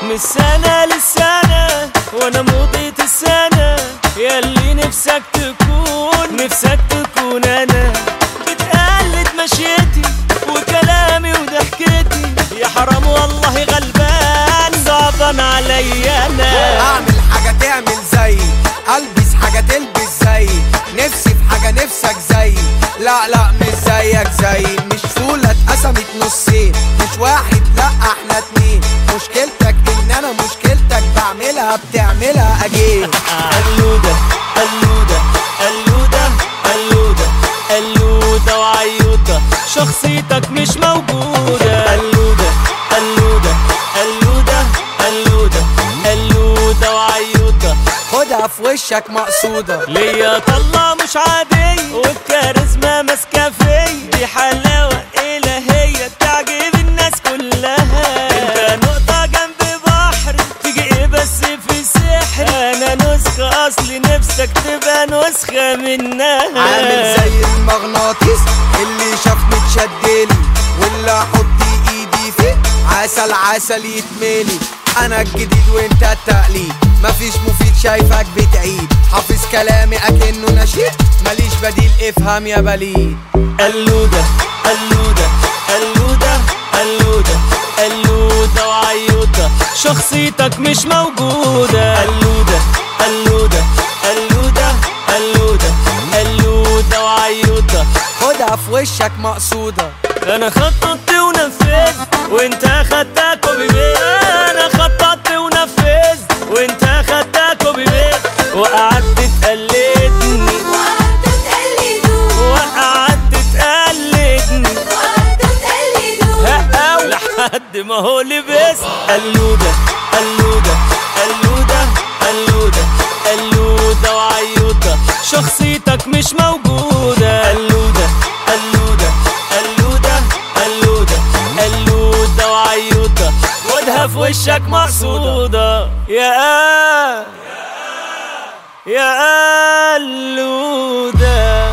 من السنة للسنة وانا مضيت السنة ياللي نفسك تكون نفسك تكون انا بتقلد مشيتي وكلامي وضحكتي يا حرام والله غلبان صعبان عليا انا اعمل حاجة تعمل زي البس حاجة تلبس زي نفسي في حاجة نفسك زي لا لا مش زيك زي مش فولة اتقسمت نصين مش واحد لا احنا اتنين مشكلتك ان انا مشكلتك بعملها بتعملها اجين قلودة قلودة قلودة قلودة قلودة وعيوطة شخصيتك مش موجودة قلودة قلودة قلودة قلودة قلودة وعيوطة خدها في وشك مقصودة ليا طلة مش عادية والكاريزما ماسكة فيا دي حلاوة إلهية تعجب الناس كلها انت نقطة جنب بحر تيجي ايه بس في سحر انا نسخة اصلي نفسك تبقى نسخة منها عامل زي المغناطيس اللي شافني اتشدلي واللي احط ايدي فيه عسل عسل يتملي انا الجديد وانت التقليد مفيش مفيد شايفك بتعيد حافظ كلامي اكنه نشيد ماليش بديل افهم يا بليد قلودة قلودة قلودة قلودة قلودة وعيوطة شخصيتك مش موجودة قلودة قلودة قلودة قلودة قلودة وعيوطة خدها في وشك مقصودة انا خططت ونفذت وانت خدتها كوبي بيت انا خططت ونفذت وانت خدتها كوبي بيت وقعدت تقلدني وقعدتوا تقلدوا وقعدت تقلدني وقعدتوا تقلدوا هقاو لحد ما هو لبس قلودة قلودة قلودة قلودة قلودة وعيوطة شخصيتك مش موجودة قلودة قلودة قلودة قلودة قلودة وعيوطة خدها في وشك مقصودة يا يا قلودة